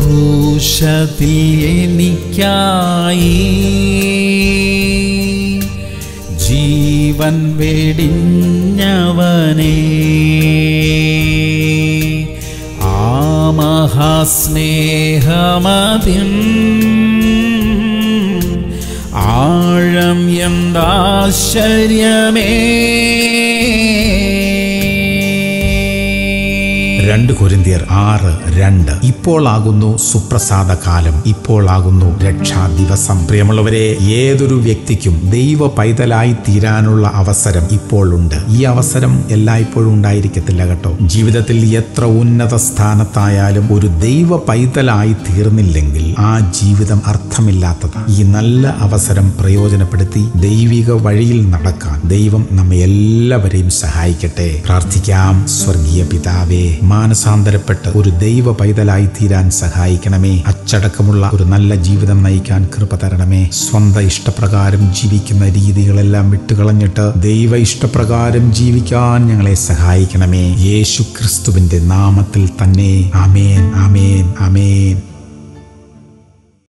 ക്രൂശത്തിൽ എനിക്കായി ജീവൻ വെടിഞ്ഞവനേ ആ മഹാസ്നേഹമതിൻ ആഴം എന്താശ്ചര്യമേ രണ്ട് കൊരിന്തിയർ ആറ് രണ്ട് ഇപ്പോളാകുന്നു സുപ്രസാദ കാലം ഇപ്പോളാകുന്നു രക്ഷാ ദിവസം പ്രിയമുള്ളവരെ ഏതൊരു വ്യക്തിക്കും ദൈവ പൈതലായി തീരാനുള്ള അവസരം ഇപ്പോൾ ഉണ്ട് ഈ അവസരം എല്ലായ്പ്പോഴും ഉണ്ടായിരിക്കത്തില്ല കേട്ടോ ജീവിതത്തിൽ എത്ര ഉന്നത സ്ഥാനത്തായാലും ഒരു ദൈവ പൈതലായി തീർന്നില്ലെങ്കിൽ ആ ജീവിതം അർത്ഥമില്ലാത്തതാണ് ഈ നല്ല അവസരം പ്രയോജനപ്പെടുത്തി ദൈവിക വഴിയിൽ നടക്കാൻ ദൈവം നമ്മെ എല്ലാവരെയും സഹായിക്കട്ടെ പ്രാർത്ഥിക്കാം സ്വർഗീയ പിതാവേ മാനസാന്തരപ്പെട്ട് ഒരു ദൈവ പൈതലായി തീരാൻ സഹായിക്കണമേ അച്ചടക്കമുള്ള ഒരു നല്ല ജീവിതം നയിക്കാൻ കൃപ തരണമേ സ്വന്തം ഇഷ്ടപ്രകാരം ജീവിക്കുന്ന രീതികളെല്ലാം വിട്ടുകളഞ്ഞിട്ട് ദൈവ ഇഷ്ടപ്രകാരം ജീവിക്കാൻ ഞങ്ങളെ സഹായിക്കണമേ യേശു ക്രിസ്തുവിന്റെ നാമത്തിൽ തന്നെ അമേൻ അമേൻ അമേൻ